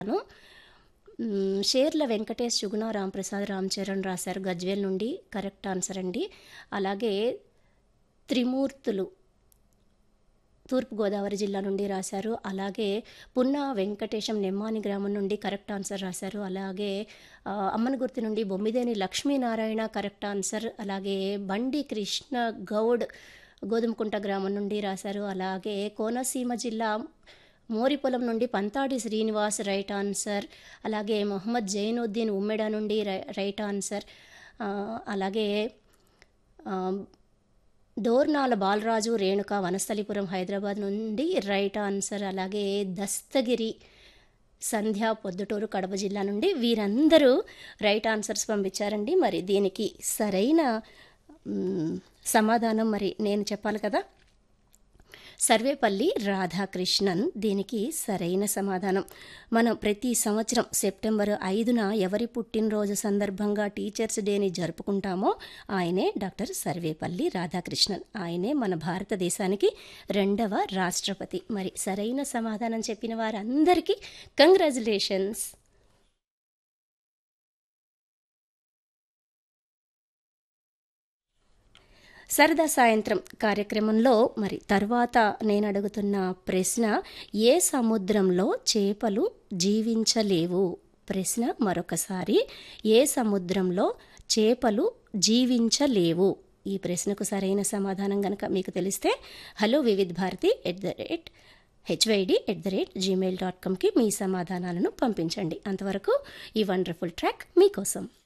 మ్, షేర్ల వెంకటేష్ సుగుణ రాంప్రసాద్ రామ్ చరణ్ రాశారు గజ్వేల్ నుండి కరెక్ట్ ఆన్సర్ అండి అలాగే త్రిమూర్తులు తూర్పుగోదావరి జిల్లా నుండి రాశారు అలాగే పున్నా వెంకటేశం నెమ్మాని గ్రామం నుండి కరెక్ట్ ఆన్సర్ రాశారు అలాగే ఆ, అమ్మనగుర్తి నుండి బొమ్మిదేని లక్ష్మీనారాయణ కరెక్ట్ ఆన్సర్ అలాగే బండి కృష్ణ గౌడ్ గోధుమకుంట గ్రామం నుండి రాశారు అలాగే కోనసీమ జిల్లా మోరిపొలం నుండి పంతాడి శ్రీనివాస్ రైట్ ఆన్సర్ అలాగే మొహమ్మద్ జైనుద్దీన్ ఉమ్మెడ నుండి రై- రైట్ ఆన్సర్ ఆ, అలాగే ఆ, డోర్నాల బాలరాజు రేణుక వనస్థలిపురం హైదరాబాద్ నుండి రైట్ ఆన్సర్ అలాగే దస్తగిరి సంధ్య పొద్దుటూరు కడప జిల్లా నుండి వీరందరూ రైట్ ఆన్సర్స్ పంపించారండి మరి దీనికి సరైన మ్, సమాధానం మరి నేను చెప్పాలి కదా సర్వేపల్లి రాధాకృష్ణన్ దీనికి సరైన సమాధానం మనం ప్రతి సంవత్సరం సెప్టెంబర్ ఐదున ఎవరి పుట్టినరోజు సందర్భంగా టీచర్స్ డేని జరుపుకుంటామో ఆయనే డాక్టర్ సర్వేపల్లి రాధాకృష్ణన్ ఆయనే మన భారతదేశానికి రెండవ రాష్ట్రపతి మరి సరైన సమాధానం చెప్పిన వారందరికీ కంగ్రాచులేషన్స్ సరదా సాయంత్రం కార్యక్రమంలో మరి తర్వాత నేను అడుగుతున్న ప్రశ్న ఏ సముద్రంలో చేపలు జీవించలేవు ప్రశ్న మరొకసారి ఏ సముద్రంలో చేపలు జీవించలేవు ఈ ప్రశ్నకు సరైన సమాధానం కనుక మీకు తెలిస్తే hello Vividh Bharati at the rate HYD at the rate Gmail dot కామ్కి మీ సమాధానాలను పంపించండి అంతవరకు ఈ వండర్ఫుల్ ట్రాక్ మీకోసం